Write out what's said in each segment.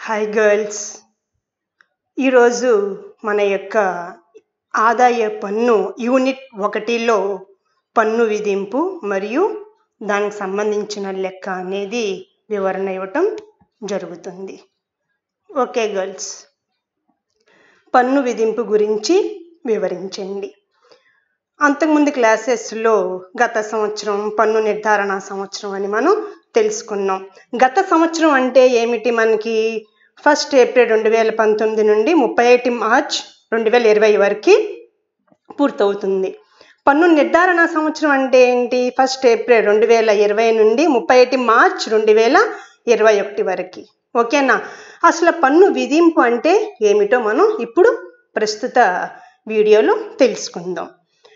hi girls ఈరోజు మన యొక్క ఆదాయ పన్ను యూనిట్ ఒకటిలో పన్ను విధింపు మరియు దానికి సంబంధించిన లెక్క అనేది వివరణ ఇవ్వటం జరుగుతుంది ఓకే గర్ల్స్ పన్ను విధింపు గురించి వివరించండి అంతకుముందు క్లాసెస్లో గత సంవత్సరం పన్ను నిర్ధారణ సంవత్సరం అని మనం తెలుసుకున్నాం గత సంవత్సరం అంటే ఏమిటి మనకి ఫస్ట్ ఏప్రిల్ రెండు వేల పంతొమ్మిది నుండి ముప్పై ఒకటి మార్చ్ రెండు వేల ఇరవై వరకు పూర్తవుతుంది పన్ను నిర్ధారణ సంవత్సరం అంటే ఏంటి ఫస్ట్ ఏప్రిల్ రెండు వేల ఇరవై నుండి ముప్పై ఒకటి మార్చ్ రెండు వేల ఇరవై ఒకటి వరకు ఓకేనా అసలు పన్ను విధింపు అంటే ఏమిటో మనం ఇప్పుడు ప్రస్తుత వీడియోలో తెలుసుకుందాం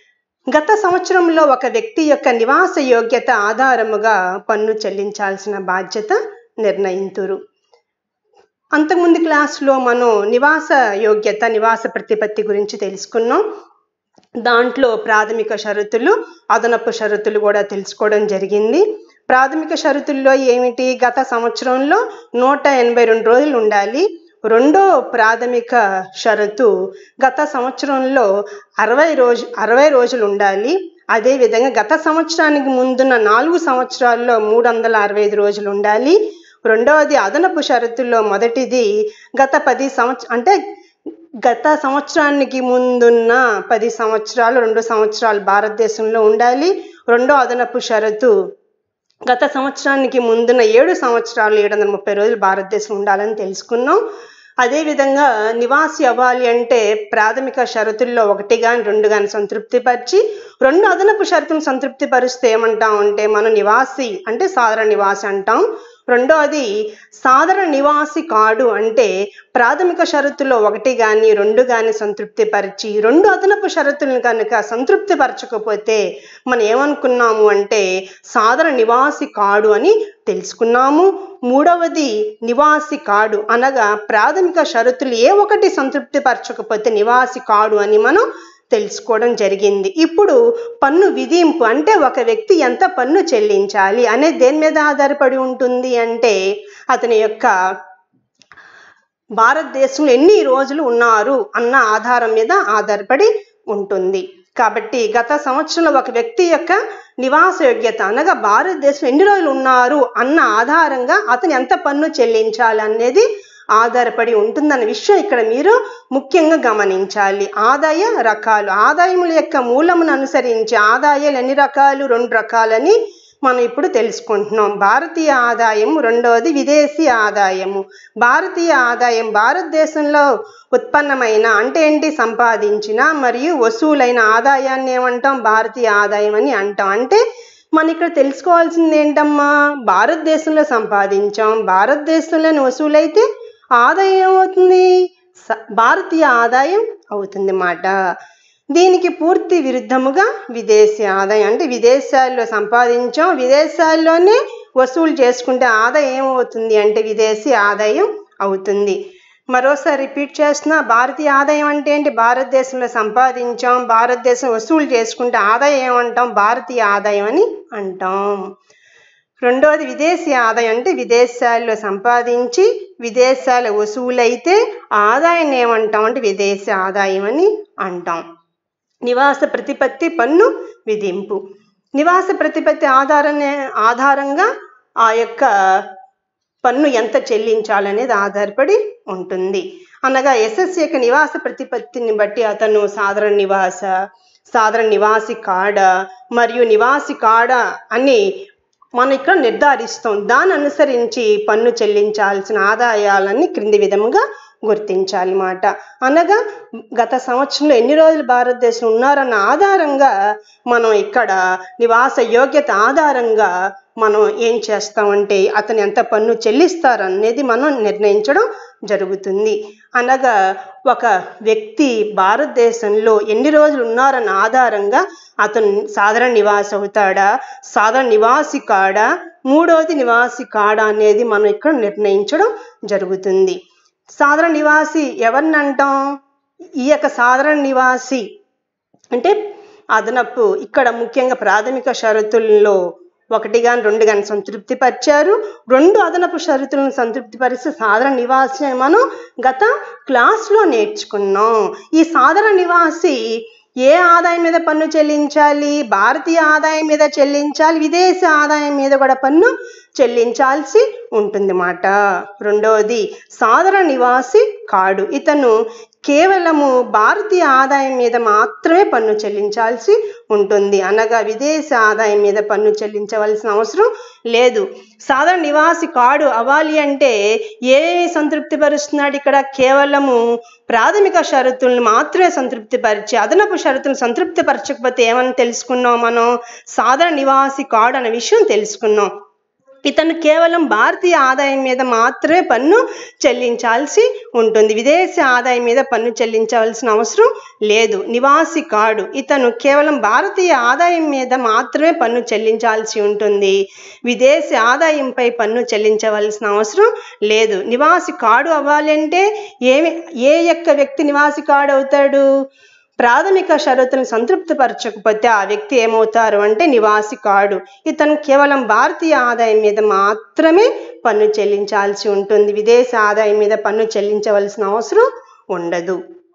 గత సంవత్సరంలో ఒక వ్యక్తి యొక్క నివాస యోగ్యత ఆధారముగా పన్ను చెల్లించాల్సిన బాధ్యత నిర్ణయింతురు అంతకుముందు క్లాస్లో మనం నివాస యోగ్యత నివాస ప్రతిపత్తి గురించి తెలుసుకున్నాం దాంట్లో ప్రాథమిక షరతులు అదనపు షరతులు కూడా తెలుసుకోవడం జరిగింది ప్రాథమిక షరతుల్లో ఏమిటి గత సంవత్సరంలో నూట ఎనభై రెండు రోజులు ఉండాలి రెండో ప్రాథమిక షరతు గత సంవత్సరంలో అరవై రోజు అరవై రోజులు ఉండాలి అదేవిధంగా గత సంవత్సరానికి ముందున్న నాలుగు సంవత్సరాల్లో మూడు వందల అరవై ఐదు రోజులు ఉండాలి రెండవది అదనపు షరతుల్లో మొదటిది గత పది సంవత్సరం అంటే గత సంవత్సరానికి ముందున్న పది సంవత్సరాలు రెండు సంవత్సరాలు భారతదేశంలో ఉండాలి రెండో అదనపు షరతు గత సంవత్సరానికి ముందున్న ఏడు సంవత్సరాలు ఏడు వందల ముప్పై రోజులు భారతదేశం ఉండాలని తెలుసుకున్నాం అదేవిధంగా నివాసి అవ్వాలి అంటే ప్రాథమిక షరతుల్లో ఒకటి కానీ రెండు కానీ సంతృప్తిపరిచి రెండు అదనపు షరతులను సంతృప్తిపరిస్తే ఏమంటాం అంటే మనం నివాసి అంటే సాధారణ నివాసి అంటాం రెండోది సాధారణ నివాసి కాడు అంటే ప్రాథమిక షరతుల్లో ఒకటి కానీ రెండు కానీ సంతృప్తిపరిచి రెండు అదనపు షరతులను కనుక సంతృప్తిపరచకపోతే మనం ఏమనుకున్నాము అంటే సాధారణ నివాసి కాడు అని తెలుసుకున్నాము మూడవది నివాసి కాడు అనగా ప్రాథమిక షరతులు ఏ ఒకటి సంతృప్తిపరచకపోతే నివాసి కాడు అని మనం తెలుసుకోవడం జరిగింది ఇప్పుడు పన్ను విధింపు అంటే ఒక వ్యక్తి ఎంత పన్ను చెల్లించాలి అనేది దేని మీద ఆధారపడి ఉంటుంది అంటే అతని యొక్క భారతదేశంలో ఎన్ని రోజులు ఉన్నారు అన్న ఆధారం మీద ఆధారపడి ఉంటుంది కాబట్టి గత సంవత్సరంలో ఒక వ్యక్తి యొక్క నివాస యోగ్యత అనగా భారతదేశం ఎన్ని రోజులు ఉన్నారు అన్న ఆధారంగా అతను ఎంత పన్ను చెల్లించాలి అనేది ఆధారపడి ఉంటుందన్న విషయం ఇక్కడ మీరు ముఖ్యంగా గమనించాలి ఆదాయ రకాలు ఆదాయముల యొక్క మూలమును అనుసరించి ఆదాయాలు ఎన్ని రకాలు రెండు రకాలని మనం ఇప్పుడు తెలుసుకుంటున్నాం భారతీయ ఆదాయం రెండవది విదేశీ ఆదాయము భారతీయ ఆదాయం భారతదేశంలో ఉత్పన్నమైన అంటే ఏంటి సంపాదించిన మరియు వసూలైన ఆదాయాన్ని ఏమంటాం భారతీయ ఆదాయం అని అంటాం అంటే మనం ఇక్కడ తెలుసుకోవాల్సింది ఏంటమ్మా భారతదేశంలో సంపాదించాం భారతదేశంలోని వసూలైతే ఆదాయం ఏమవుతుంది భారతీయ ఆదాయం అవుతుంది మాట దీనికి పూర్తి విరుద్ధముగా విదేశీ ఆదాయం అంటే విదేశాల్లో సంపాదించాం విదేశాల్లోనే వసూలు చేసుకుంటే ఆదాయం ఏమవుతుంది అంటే విదేశీ ఆదాయం అవుతుంది మరోసారి రిపీట్ చేస్తున్నా భారతీయ ఆదాయం అంటే ఏంటి భారతదేశంలో సంపాదించాం భారతదేశం వసూలు చేసుకుంటే ఆదాయం ఏమంటాం భారతీయ ఆదాయం అని అంటాం రెండవది విదేశీ ఆదాయం అంటే విదేశాల్లో సంపాదించి విదేశాల వసూలైతే ఆదాయాన్ని ఏమంటాం అంటే విదేశీ ఆదాయం అని అంటాం నివాస ప్రతిపత్తి పన్ను విధింపు నివాస ప్రతిపత్తి ఆధారనే ఆధారంగా ఆ యొక్క పన్ను ఎంత చెల్లించాలనేది ఆధారపడి ఉంటుంది అనగా ఎస్ఎస్ యొక్క నివాస ప్రతిపత్తిని బట్టి అతను సాధారణ నివాస సాధారణ నివాసి కాడ మరియు నివాసి కాడ అని మనం ఇక్కడ నిర్ధారిస్తాం దాన్ని అనుసరించి పన్ను చెల్లించాల్సిన ఆదాయాలన్నీ క్రింది విధముగా గుర్తించాలన్నమాట అనగా గత సంవత్సరంలో ఎన్ని రోజులు భారతదేశం ఉన్నారన్న ఆధారంగా మనం ఇక్కడ నివాస యోగ్యత ఆధారంగా మనం ఏం చేస్తామంటే అతను ఎంత పన్ను చెల్లిస్తారనేది మనం నిర్ణయించడం జరుగుతుంది అనగా ఒక వ్యక్తి భారతదేశంలో ఎన్ని రోజులు ఉన్నారన్న ఆధారంగా అతను సాధారణ నివాసి అవుతాడా సాధారణ నివాసి కాడా మూడవది నివాసి కాడా అనేది మనం ఇక్కడ నిర్ణయించడం జరుగుతుంది సాధారణ నివాసి ఎవరిని అంటాం ఈ యొక్క సాధారణ నివాసి అంటే అదనపు ఇక్కడ ముఖ్యంగా ప్రాథమిక షరతుల్లో ఒకటి కానీ రెండు కానీ సంతృప్తి పరిచారు రెండు అదనపు షరతులను సంతృప్తిపరిస్తే సాధారణ నివాసి అని మనం గత క్లాస్లో నేర్చుకున్నాం ఈ సాధారణ నివాసి ఏ ఆదాయం మీద పన్ను చెల్లించాలి భారతీయ ఆదాయం మీద చెల్లించాలి విదేశీ ఆదాయం మీద కూడా పన్ను చెల్లించాల్సి ఉంటుంది మాట రెండవది సాధారణ నివాసి కాడు ఇతను కేవలము భారతీయ ఆదాయం మీద మాత్రమే పన్ను చెల్లించాల్సి ఉంటుంది అనగా విదేశీ ఆదాయం మీద పన్ను చెల్లించవలసిన అవసరం లేదు సాధారణ నివాసి కాడు అవ్వాలి అంటే ఏ సంతృప్తి పరుస్తున్నాడు ఇక్కడ కేవలము ప్రాథమిక షరతులను మాత్రమే సంతృప్తిపరిచి అదనపు షరతులను సంతృప్తిపరచకపోతే ఏమని తెలుసుకున్నాం మనం సాధారణ నివాసి కాడు అనే విషయం తెలుసుకున్నాం ఇతను కేవలం భారతీయ ఆదాయం మీద మాత్రమే పన్ను చెల్లించాల్సి ఉంటుంది విదేశీ ఆదాయం మీద పన్ను చెల్లించవలసిన అవసరం లేదు నివాసి కాడు ఇతను కేవలం భారతీయ ఆదాయం మీద మాత్రమే పన్ను చెల్లించాల్సి ఉంటుంది విదేశీ ఆదాయంపై పన్ను చెల్లించవలసిన అవసరం లేదు నివాసి కాడు అవ్వాలంటే ఏమి ఏ యొక్క వ్యక్తి నివాసి కాడు అవుతాడు ప్రాథమిక షరతులను సంతృప్తిపరచకపోతే ఆ వ్యక్తి ఏమవుతారు అంటే నివాసి కాడు ఇతను కేవలం భారతీయ ఆదాయం మీద మాత్రమే పన్ను చెల్లించాల్సి ఉంటుంది విదేశీ ఆదాయం మీద పన్ను చెల్లించవలసిన అవసరం ఉండదు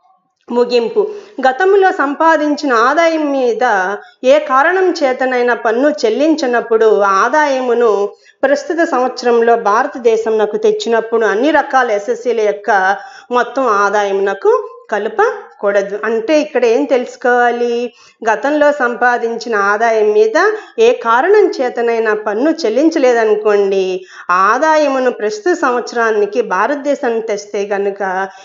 ముగింపు గతంలో సంపాదించిన ఆదాయం మీద ఏ కారణం చేతనైనా పన్ను చెల్లించినప్పుడు ఆదాయమును ప్రస్తుత సంవత్సరంలో భారతదేశంనకు తెచ్చినప్పుడు అన్ని రకాల ఎస్ఎస్సీల యొక్క మొత్తం ఆదాయమునకు కలపకూడదు అంటే ఇక్కడ ఏం తెలుసుకోవాలి గతంలో సంపాదించిన ఆదాయం మీద ఏ కారణం చేతనైనా పన్ను చెల్లించలేదనుకోండి ఆదాయమును ప్రస్తుత సంవత్సరానికి భారతదేశానికి తెస్తే కనుక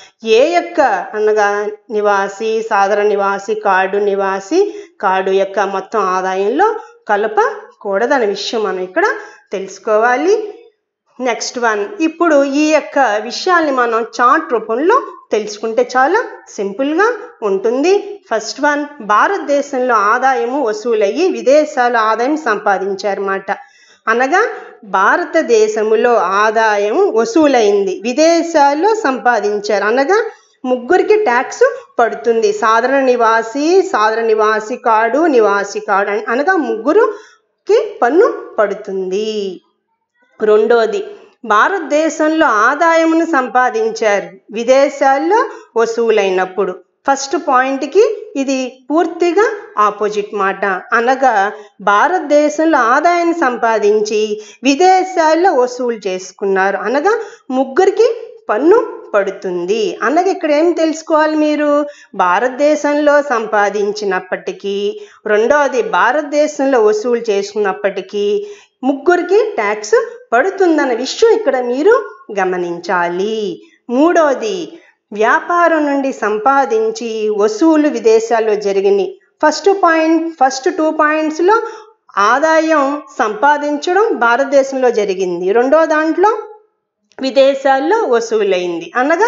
ఏ యొక్క అనగా నివాసి సాధారణ నివాసి కార్డు నివాసి కార్డు యొక్క మొత్తం ఆదాయంలో కలపకూడదనే విషయం మనం ఇక్కడ తెలుసుకోవాలి నెక్స్ట్ వన్ ఇప్పుడు ఈ యొక్క విషయాల్ని మనం చార్ట్ రూపంలో తెలుసుకుంటే చాలా సింపుల్గా ఉంటుంది ఫస్ట్ వన్ భారతదేశంలో ఆదాయము వసూలయ్యి విదేశాల ఆదాయం సంపాదించారన్నమాట అనగా భారతదేశములో ఆదాయం వసూలైంది విదేశాల్లో సంపాదించారు అనగా ముగ్గురికి ట్యాక్స్ పడుతుంది సాధారణ నివాసి సాధారణ నివాసి కాడు నివాసి కాడు అనగా ముగ్గురుకి పన్ను పడుతుంది రెండోది భారతదేశంలో ఆదాయమును సంపాదించారు విదేశాల్లో వసూలైనప్పుడు ఫస్ట్ పాయింట్కి ఇది పూర్తిగా ఆపోజిట్ మాట అనగా భారతదేశంలో ఆదాయాన్ని సంపాదించి విదేశాల్లో వసూలు చేసుకున్నారు అనగా ముగ్గురికి పన్ను పడుతుంది అనగా ఇక్కడ ఏం తెలుసుకోవాలి మీరు భారతదేశంలో సంపాదించినప్పటికీ రెండవది భారతదేశంలో వసూలు చేసుకున్నప్పటికీ ముగ్గురికి ట్యాక్స్ పడుతుందన్న విషయం ఇక్కడ మీరు గమనించాలి మూడవది వ్యాపారం నుండి సంపాదించి వసూలు విదేశాల్లో జరిగినాయి ఫస్ట్ పాయింట్ ఫస్ట్ టూ పాయింట్స్లో ఆదాయం సంపాదించడం భారతదేశంలో జరిగింది రెండో దాంట్లో విదేశాల్లో వసూలైంది అనగా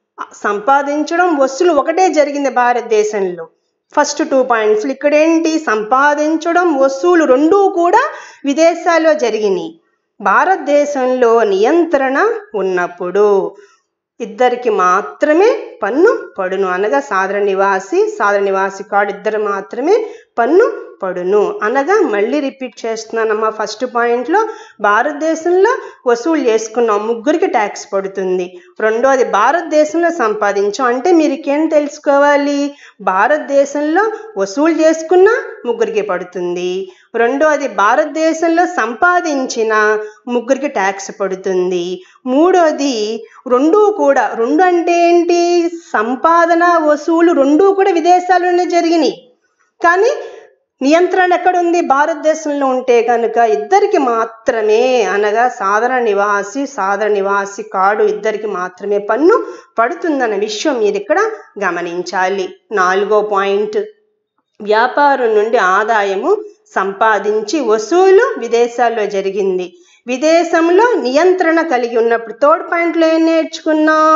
సంపాదించడం వసూలు ఒకటే జరిగింది భారతదేశంలో ఫస్ట్ టూ పాయింట్స్ ఇక్కడ ఏంటి సంపాదించడం వసూలు రెండూ కూడా విదేశాల్లో జరిగినాయి భారతదేశంలో నియంత్రణ ఉన్నప్పుడు ఇద్దరికి మాత్రమే పన్ను పడును అనగా సాధారణ నివాసి సాధారణ నివాసి కాడు ఇద్దరు మాత్రమే పన్ను పడును అనగా మళ్ళీ రిపీట్ చేస్తున్నానమ్మా ఫస్ట్ పాయింట్లో భారతదేశంలో వసూలు చేసుకున్నాం ముగ్గురికి ట్యాక్స్ పడుతుంది రెండోది భారతదేశంలో సంపాదించాం అంటే మీరు ఏం తెలుసుకోవాలి భారతదేశంలో వసూలు చేసుకున్న ముగ్గురికి పడుతుంది రెండోది భారతదేశంలో సంపాదించిన ముగ్గురికి ట్యాక్స్ పడుతుంది మూడోది రెండూ కూడా రెండు అంటే ఏంటి సంపాదన వసూలు రెండూ కూడా విదేశాల్లోనే జరిగినాయి కానీ నియంత్రణ ఎక్కడుంది భారతదేశంలో ఉంటే కనుక ఇద్దరికి మాత్రమే అనగా సాధారణ నివాసి సాధారణ నివాసి కాడు ఇద్దరికి మాత్రమే పన్ను పడుతుందన్న విషయం మీరు ఇక్కడ గమనించాలి నాలుగో పాయింట్ వ్యాపారం నుండి ఆదాయము సంపాదించి వసూలు విదేశాల్లో జరిగింది విదేశంలో నియంత్రణ కలిగి ఉన్నప్పుడు థర్డ్ పాయింట్లో ఏం నేర్చుకున్నాం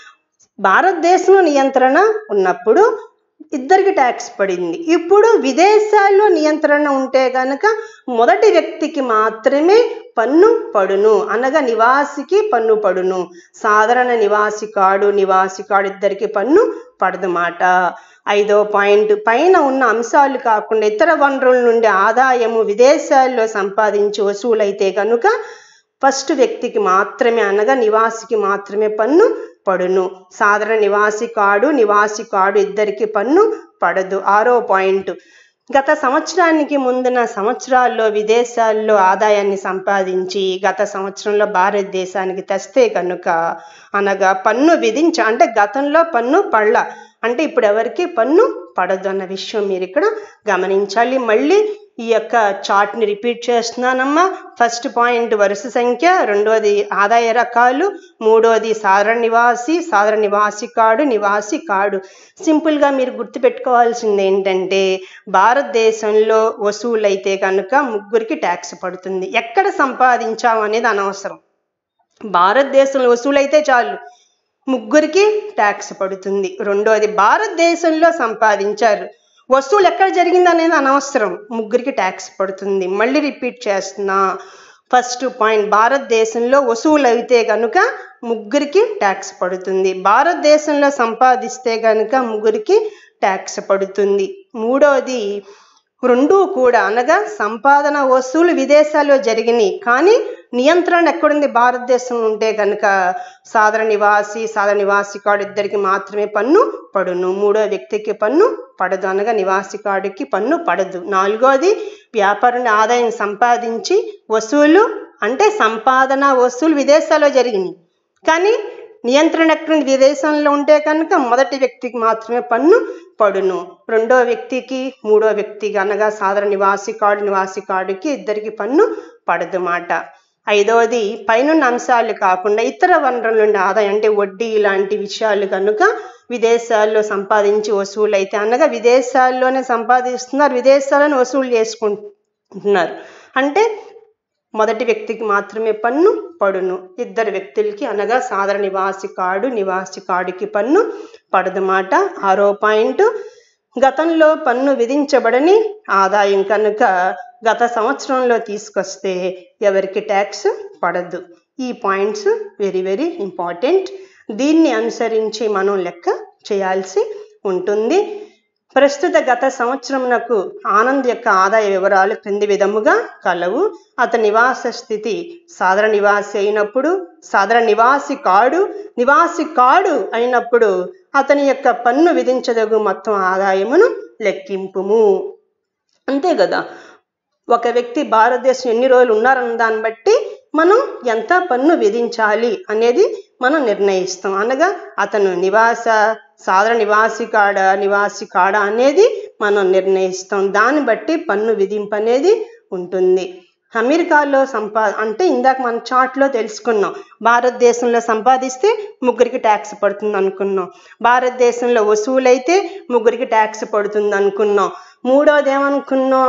భారతదేశంలో నియంత్రణ ఉన్నప్పుడు ఇద్దరికి ట్యాక్స్ పడింది ఇప్పుడు విదేశాల్లో నియంత్రణ ఉంటే కనుక మొదటి వ్యక్తికి మాత్రమే పన్ను పడును అనగా నివాసికి పన్ను పడును సాధారణ నివాసి కాడు నివాసి కాడు ఇద్దరికి పన్ను పడదన్నమాట ఐదో పాయింట్ పైన ఉన్న అంశాలు కాకుండా ఇతర వనరుల నుండి ఆదాయము విదేశాల్లో సంపాదించి వసూలైతే కనుక ఫస్ట్ వ్యక్తికి మాత్రమే అనగా నివాసికి మాత్రమే పన్ను పడును సాధారణ నివాసి కాడు నివాసి కాడు ఇద్దరికి పన్ను పడదు ఆరో పాయింట్ గత సంవత్సరానికి ముందున సంవత్సరాల్లో విదేశాల్లో ఆదాయాన్ని సంపాదించి గత సంవత్సరంలో భారతదేశానికి తెస్తే కనుక అనగా పన్ను విధించ అంటే గతంలో పన్ను పళ్ళ అంటే ఇప్పుడు ఎవరికి పన్ను పడదు అన్న విషయం మీరు ఇక్కడ గమనించాలి మళ్ళీ ఈ యొక్క చార్ట్ని రిపీట్ చేస్తున్నానమ్మా ఫస్ట్ పాయింట్ వరుస సంఖ్య రెండోది ఆదాయ రకాలు మూడోది సాధారణ నివాసి సాధారణ నివాసి కాడు నివాసి కాడు సింపుల్గా మీరు గుర్తుపెట్టుకోవాల్సింది ఏంటంటే భారతదేశంలో వసూలైతే కనుక ముగ్గురికి ట్యాక్స్ పడుతుంది ఎక్కడ సంపాదించాం అనేది అనవసరం భారతదేశంలో వసూలైతే చాలు ముగ్గురికి ట్యాక్స్ పడుతుంది రెండోది భారతదేశంలో సంపాదించారు వసూలు ఎక్కడ జరిగింది అనేది అనవసరం ముగ్గురికి ట్యాక్స్ పడుతుంది మళ్ళీ రిపీట్ చేస్తున్నా ఫస్ట్ పాయింట్ భారతదేశంలో వసూలు అయితే కనుక ముగ్గురికి ట్యాక్స్ పడుతుంది భారతదేశంలో సంపాదిస్తే కనుక ముగ్గురికి ట్యాక్స్ పడుతుంది మూడోది రెండూ కూడా అనగా సంపాదన వసూలు విదేశాల్లో జరిగినాయి కానీ నియంత్రణ ఎక్కడుంది భారతదేశంలో ఉంటే కనుక సాధారణ నివాసి సాధారణ నివాసి కార్డు ఇద్దరికి మాత్రమే పన్ను పడును మూడో వ్యక్తికి పన్ను పడదు అనగా నివాసి కార్డుకి పన్ను పడదు నాలుగోది వ్యాపారం ఆదాయం సంపాదించి వసూలు అంటే సంపాదన వసూలు విదేశాల్లో జరిగినాయి కానీ నియంత్రణ ఎక్కడుంది విదేశంలో ఉంటే కనుక మొదటి వ్యక్తికి మాత్రమే పన్ను పడును రెండో వ్యక్తికి మూడో వ్యక్తికి అనగా సాధారణ నివాసి కార్డు నివాసి కార్డుకి ఇద్దరికి పన్ను పడదు మాట ఐదవది పైనున్న అంశాలు కాకుండా ఇతర వనరుల నుండి ఆదాయం అంటే వడ్డీ ఇలాంటి విషయాలు కనుక విదేశాల్లో సంపాదించి వసూలు అయితే అనగా విదేశాల్లోనే సంపాదిస్తున్నారు విదేశాలను వసూలు చేసుకుంటున్నారు అంటే మొదటి వ్యక్తికి మాత్రమే పన్ను పడును ఇద్దరు వ్యక్తులకి అనగా సాధారణ నివాసి కార్డు నివాసి కార్డుకి పన్ను పడదన్నమాట ఆరో పాయింట్ గతంలో పన్ను విధించబడని ఆదాయం కనుక గత సంవత్సరంలో తీసుకొస్తే ఎవరికి ట్యాక్స్ పడదు ఈ పాయింట్స్ వెరీ వెరీ ఇంపార్టెంట్ దీన్ని అనుసరించి మనం లెక్క చేయాల్సి ఉంటుంది ప్రస్తుత గత సంవత్సరమునకు ఆనంద్ యొక్క ఆదాయ వివరాలు క్రింది విధముగా కలవు అతని నివాస స్థితి సాధారణ నివాసి అయినప్పుడు సాధారణ నివాసి కాడు నివాసి కాడు అయినప్పుడు అతని యొక్క పన్ను విధించదగు మొత్తం ఆదాయమును లెక్కింపుము అంతే కదా ఒక వ్యక్తి భారతదేశం ఎన్ని రోజులు ఉన్నారన్న దాన్ని బట్టి మనం ఎంత పన్ను విధించాలి అనేది మనం నిర్ణయిస్తాం అనగా అతను నివాస సాధారణ నివాసి కాడ నివాసి కాడ అనేది మనం నిర్ణయిస్తాం దాన్ని బట్టి పన్ను విధింపు అనేది ఉంటుంది అమెరికాలో సంపా అంటే ఇందాక మన చార్ట్లో తెలుసుకున్నాం భారతదేశంలో సంపాదిస్తే ముగ్గురికి ట్యాక్స్ పడుతుంది అనుకున్నాం భారతదేశంలో వసూలైతే ముగ్గురికి ట్యాక్స్ పడుతుంది అనుకున్నాం మూడోది ఏమనుకున్నాం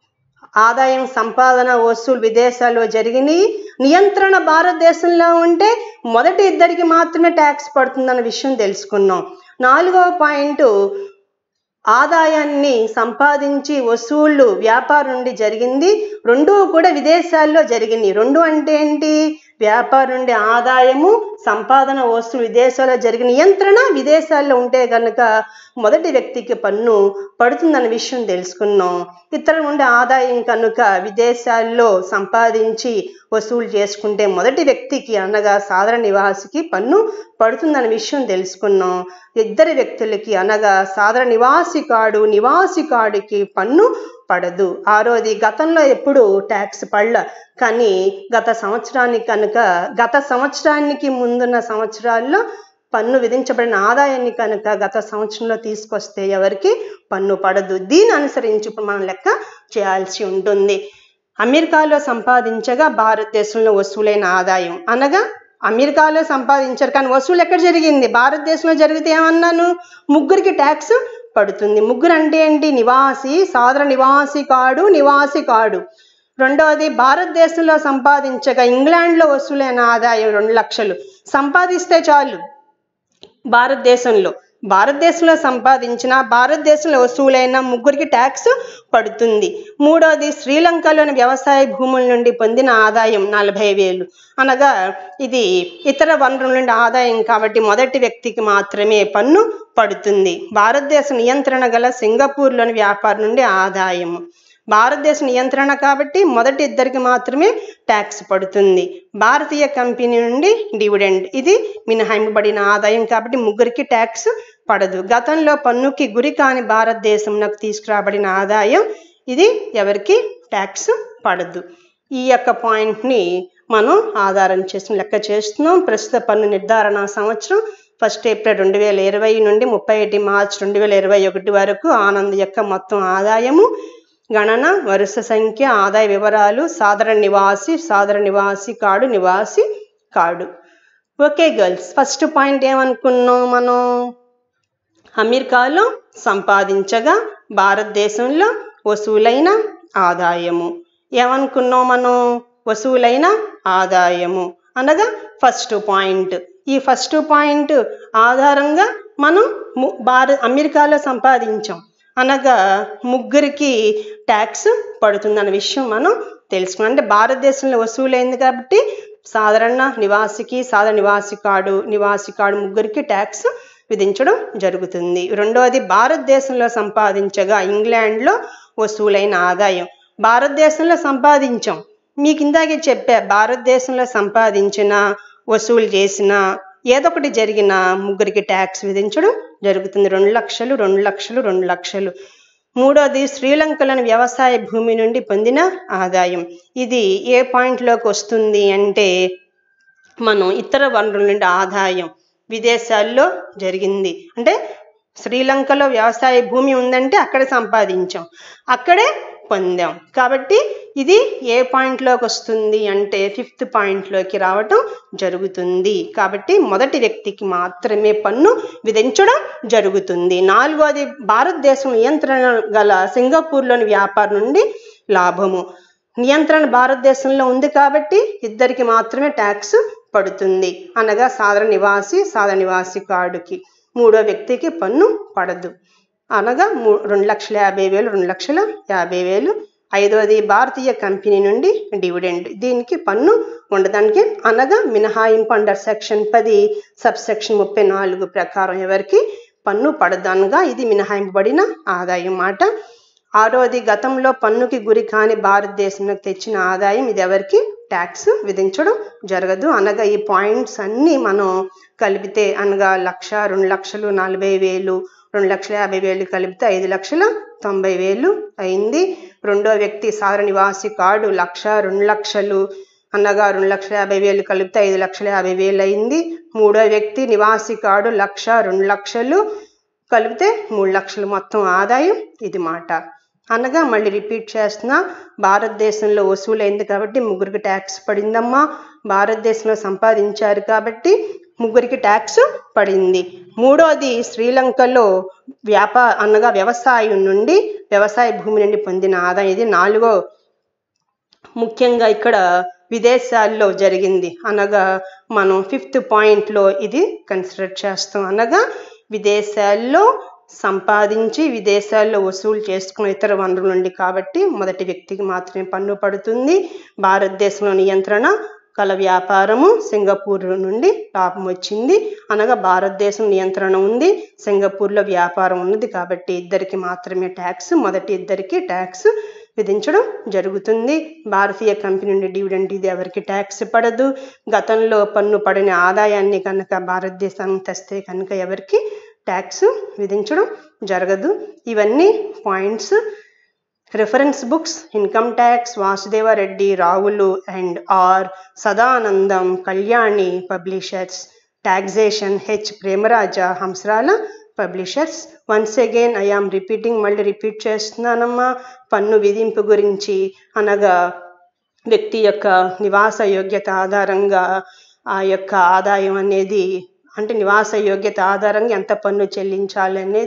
ఆదాయం సంపాదన వసూలు విదేశాల్లో జరిగినాయి నియంత్రణ భారతదేశంలో ఉంటే మొదటి ఇద్దరికి మాత్రమే ట్యాక్స్ పడుతుందన్న విషయం తెలుసుకున్నాం నాలుగవ పాయింట్ ఆదాయాన్ని సంపాదించి వసూళ్ళు వ్యాపారం నుండి జరిగింది రెండు కూడా విదేశాల్లో జరిగినాయి రెండు అంటే ఏంటి వ్యాపారం నుండి ఆదాయము సంపాదన వస్తువు విదేశాల్లో జరిగిన నియంత్రణ విదేశాల్లో ఉంటే కనుక మొదటి వ్యక్తికి పన్ను పడుతుందన్న విషయం తెలుసుకున్నాం ఇతరుల నుండి ఆదాయం కనుక విదేశాల్లో సంపాదించి వసూలు చేసుకుంటే మొదటి వ్యక్తికి అనగా సాధారణ నివాసికి పన్ను పడుతుందన్న విషయం తెలుసుకున్నాం ఇద్దరు వ్యక్తులకి అనగా సాధారణ నివాసి కాడు నివాసి కాడుకి పన్ను పడదు ఆరోది గతంలో ఎప్పుడు ట్యాక్స్ పడల కానీ గత సంవత్సరానికి కనుక గత సంవత్సరానికి ముందున్న సంవత్సరాల్లో పన్ను విధించబడిన ఆదాయాన్ని కనుక గత సంవత్సరంలో తీసుకొస్తే ఎవరికి పన్ను పడదు దీన్ని అనుసరించి ఇప్పుడు మనం లెక్క చేయాల్సి ఉంటుంది అమెరికాలో సంపాదించగా భారతదేశంలో వసూలైన ఆదాయం అనగా అమెరికాలో సంపాదించారు కానీ వసూలు ఎక్కడ జరిగింది భారతదేశంలో జరిగితే ఏమన్నాను ముగ్గురికి ట్యాక్స్ పడుతుంది ముగ్గురు అంటే ఏంటి నివాసి సాధారణ నివాసి కాడు నివాసి కాడు రెండవది భారతదేశంలో సంపాదించగా ఇంగ్లాండ్లో వసూలైన ఆదాయం రెండు లక్షలు సంపాదిస్తే చాలు భారతదేశంలో భారతదేశంలో సంపాదించిన భారతదేశంలో వసూలైన ముగ్గురికి ట్యాక్స్ పడుతుంది మూడోది శ్రీలంకలోని వ్యవసాయ భూముల నుండి పొందిన ఆదాయం నలభై వేలు అనగా ఇది ఇతర వనరుల నుండి ఆదాయం కాబట్టి మొదటి వ్యక్తికి మాత్రమే పన్ను పడుతుంది భారతదేశ నియంత్రణ గల సింగపూర్లోని వ్యాపారం నుండి ఆదాయము భారతదేశ నియంత్రణ కాబట్టి మొదటి ఇద్దరికి మాత్రమే ట్యాక్స్ పడుతుంది భారతీయ కంపెనీ నుండి డివిడెండ్ ఇది మినహాయింపబడిన ఆదాయం కాబట్టి ముగ్గురికి ట్యాక్స్ పడదు గతంలో పన్నుకి గురి కాని భారతదేశంలోకి తీసుకురాబడిన ఆదాయం ఇది ఎవరికి ట్యాక్స్ పడదు ఈ యొక్క పాయింట్ని మనం ఆధారం చేసి లెక్క చేస్తున్నాం ప్రస్తుత పన్ను నిర్ధారణ సంవత్సరం ఫస్ట్ ఏప్రిల్ రెండు వేల ఇరవై నుండి ముప్పై ఒకటి మార్చ్ రెండు వేల ఇరవై ఒకటి వరకు ఆనంద్ యొక్క మొత్తం ఆదాయము గణన వరుస సంఖ్య ఆదాయ వివరాలు సాధారణ నివాసి సాధారణ నివాసి కాడు నివాసి కాడు ఓకే గర్ల్స్ ఫస్ట్ పాయింట్ ఏమనుకున్నాం మనం అమెరికాలో సంపాదించగా భారతదేశంలో వసూలైన ఆదాయము ఏమనుకున్నాం మనం వసూలైన ఆదాయము అనగా ఫస్ట్ పాయింట్ ఈ ఫస్ట్ పాయింట్ ఆధారంగా మనం ము- భార అమెరికాలో సంపాదించాం అనగా ముగ్గురికి ట్యాక్స్ పడుతుందన్న విషయం మనం తెలుసుకున్నాం అంటే భారతదేశంలో వసూలైంది కాబట్టి సాధారణ నివాసికి సాధారణ నివాసి కాడు నివాసి కాడు ముగ్గురికి ట్యాక్స్ విధించడం జరుగుతుంది రెండవది భారతదేశంలో సంపాదించగా ఇంగ్లాండ్లో వసూలైన ఆదాయం భారతదేశంలో సంపాదించాం మీకు ఇందాకే చెప్పా భారతదేశంలో సంపాదించిన వసూలు చేసిన ఏదో ఒకటి జరిగిన ముగ్గురికి ట్యాక్స్ విధించడం జరుగుతుంది రెండు లక్షలు రెండు లక్షలు రెండు లక్షలు మూడోది శ్రీలంకలోని వ్యవసాయ భూమి నుండి పొందిన ఆదాయం ఇది ఏ పాయింట్లోకి వస్తుంది అంటే మనం ఇతర వనరుల నుండి ఆదాయం విదేశాల్లో జరిగింది అంటే శ్రీలంకలో వ్యవసాయ భూమి ఉందంటే అక్కడ సంపాదించాం అక్కడే పొందాం కాబట్టి ఇది ఏ పాయింట్లోకి వస్తుంది అంటే ఫిఫ్త్ పాయింట్లోకి రావటం జరుగుతుంది కాబట్టి మొదటి వ్యక్తికి మాత్రమే పన్ను విధించడం జరుగుతుంది నాలుగోది భారతదేశం నియంత్రణ గల సింగపూర్లోని వ్యాపారం నుండి లాభము నియంత్రణ భారతదేశంలో ఉంది కాబట్టి ఇద్దరికి మాత్రమే ట్యాక్స్ పడుతుంది అనగా సాధారణ నివాసి సాధారణ నివాసి కార్డుకి మూడో వ్యక్తికి పన్ను పడదు అనగా మూ రెండు లక్షల యాభై వేలు రెండు లక్షల యాభై వేలు ఐదవది భారతీయ కంపెనీ నుండి డివిడెండ్ దీనికి పన్ను ఉండదానికి అనగా మినహాయింపు అండర్ సెక్షన్ పది సబ్ సెక్షన్ ముప్పై నాలుగు ప్రకారం ఎవరికి పన్ను పడదనగా ఇది మినహాయింపబడిన ఆదాయం మాట ఆరోది గతంలో పన్నుకి గురి కాని భారతదేశంలోకి తెచ్చిన ఆదాయం ఇది ఎవరికి ట్యాక్స్ విధించడం జరగదు అనగా ఈ పాయింట్స్ అన్నీ మనం కలిపితే అనగా లక్ష రెండు లక్షలు నలభై వేలు రెండు లక్షల యాభై వేలు కలిపితే ఐదు లక్షల తొంభై వేలు అయింది రెండో వ్యక్తి సాధారణ నివాసి కార్డు లక్ష రెండు లక్షలు అనగా రెండు లక్షల యాభై వేలు కలిపితే ఐదు లక్షల యాభై వేలు అయింది మూడో వ్యక్తి నివాసి కార్డు లక్ష రెండు లక్షలు కలిపితే మూడు లక్షలు మొత్తం ఆదాయం ఇది మాట అనగా మళ్ళీ రిపీట్ చేస్తున్నా భారతదేశంలో వసూలైంది కాబట్టి ముగ్గురికి ట్యాక్స్ పడిందమ్మా భారతదేశంలో సంపాదించారు కాబట్టి ముగ్గురికి ట్యాక్స్ పడింది మూడోది శ్రీలంకలో వ్యాపా అనగా వ్యవసాయం నుండి వ్యవసాయ భూమి నుండి పొందిన ఆదాయం ఇది నాలుగో ముఖ్యంగా ఇక్కడ విదేశాల్లో జరిగింది అనగా మనం ఫిఫ్త్ పాయింట్లో ఇది కన్సిడర్ చేస్తాం అనగా విదేశాల్లో సంపాదించి విదేశాల్లో వసూలు చేసుకున్న ఇతర వనరుల నుండి కాబట్టి మొదటి వ్యక్తికి మాత్రమే పన్ను పడుతుంది భారతదేశంలో నియంత్రణ కల వ్యాపారము సింగపూర్ నుండి లాభం వచ్చింది అనగా భారతదేశం నియంత్రణ ఉంది సింగపూర్లో వ్యాపారం ఉన్నది కాబట్టి ఇద్దరికి మాత్రమే ట్యాక్స్ మొదటి ఇద్దరికి ట్యాక్స్ విధించడం జరుగుతుంది భారతీయ కంపెనీ నుండి డివిడెండ్ ఇది ఎవరికి ట్యాక్స్ పడదు గతంలో పన్ను పడిన ఆదాయాన్ని కనుక భారతదేశానికి తెస్తే కనుక ఎవరికి ట్యాక్స్ విధించడం జరగదు ఇవన్నీ points reference books income tax Vasudeva Reddy రావులు and R Sadanandam Kalyani publishers taxation H Premaraja Hamsarala publishers once again I am repeating మళ్ళీ రిపీట్ చేస్తున్నానమ్మా పన్ను విధింపు గురించి అనగా వ్యక్తి యొక్క నివాస యోగ్యత ఆధారంగా ఆ యొక్క ఆదాయం అనేది అంటే నివాస యోగ్యత ఆధారంగా ఎంత పన్ను చెల్లించాలి అనేది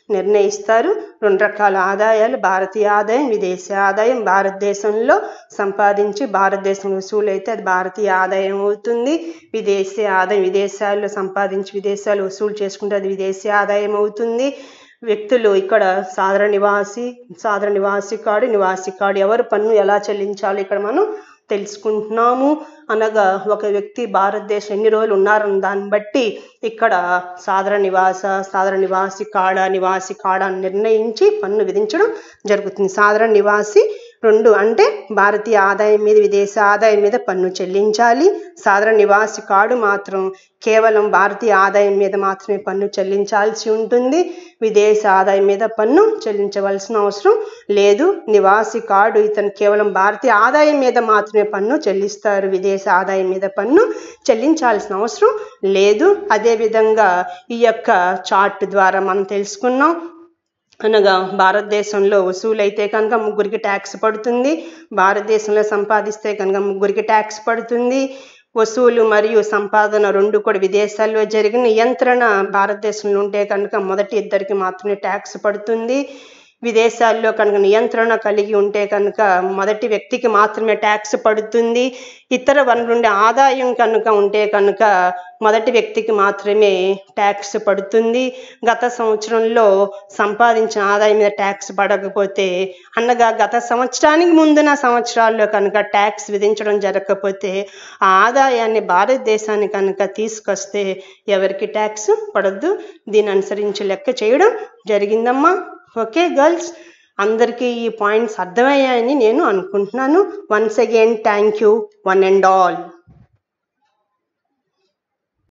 నిర్ణయిస్తారు రెండు రకాల ఆదాయాలు భారతీయ ఆదాయం విదేశీ ఆదాయం భారతదేశంలో సంపాదించి భారతదేశం వసూలు అయితే అది భారతీయ ఆదాయం అవుతుంది విదేశీ ఆదాయం విదేశాల్లో సంపాదించి విదేశాలు వసూలు చేసుకుంటే అది విదేశీ ఆదాయం అవుతుంది వ్యక్తులు ఇక్కడ సాధారణ నివాసి సాధారణ నివాసి కాడు నివాసి కాడు ఎవరు పన్ను ఎలా చెల్లించాలో ఇక్కడ మనం తెలుసుకుంటున్నాము అనగా ఒక వ్యక్తి భారతదేశం ఎన్ని రోజులు ఉన్నారన్న దాన్ని బట్టి ఇక్కడ సాధారణ నివాస సాధారణ నివాసి కాడ నివాసి కాడ అని నిర్ణయించి పన్ను విధించడం జరుగుతుంది సాధారణ నివాసి రెండు అంటే భారతీయ ఆదాయం మీద విదేశ ఆదాయం మీద పన్ను చెల్లించాలి సాధారణ నివాసి కాడు మాత్రం కేవలం భారతీయ ఆదాయం మీద మాత్రమే పన్ను చెల్లించాల్సి ఉంటుంది విదేశ ఆదాయం మీద పన్ను చెల్లించవలసిన అవసరం లేదు నివాసి కార్డు ఇతను కేవలం భారతీయ ఆదాయం మీద మాత్రమే పన్ను చెల్లిస్తారు విదేశ ఆదాయం మీద పన్ను చెల్లించాల్సిన అవసరం లేదు అదేవిధంగా ఈ యొక్క చార్ట్ ద్వారా మనం తెలుసుకున్నాం అనగా భారతదేశంలో వసూలైతే కనుక ముగ్గురికి ట్యాక్స్ పడుతుంది భారతదేశంలో సంపాదిస్తే కనుక ముగ్గురికి ట్యాక్స్ పడుతుంది వసూలు మరియు సంపాదన రెండు కూడా విదేశాల్లో జరిగిన నియంత్రణ భారతదేశంలో ఉంటే కనుక మొదటి ఇద్దరికి మాత్రమే ట్యాక్స్ పడుతుంది విదేశాల్లో కనుక నియంత్రణ కలిగి ఉంటే కనుక మొదటి వ్యక్తికి మాత్రమే ట్యాక్స్ పడుతుంది ఇతర వనరుండే ఆదాయం కనుక ఉంటే కనుక మొదటి వ్యక్తికి మాత్రమే ట్యాక్స్ పడుతుంది గత సంవత్సరంలో సంపాదించిన ఆదాయం మీద ట్యాక్స్ పడకపోతే అనగా గత సంవత్సరానికి ముందున సంవత్సరాల్లో కనుక ట్యాక్స్ విధించడం జరగకపోతే ఆ ఆదాయాన్ని భారతదేశాన్ని కనుక తీసుకొస్తే ఎవరికి ట్యాక్స్ పడద్దు దీన్ని అనుసరించి లెక్క చేయడం జరిగిందమ్మా ఓకే గర్ల్స్ అందరికీ ఈ పాయింట్స్ అర్థమయ్యాయని నేను అనుకుంటున్నాను once again thank you one and all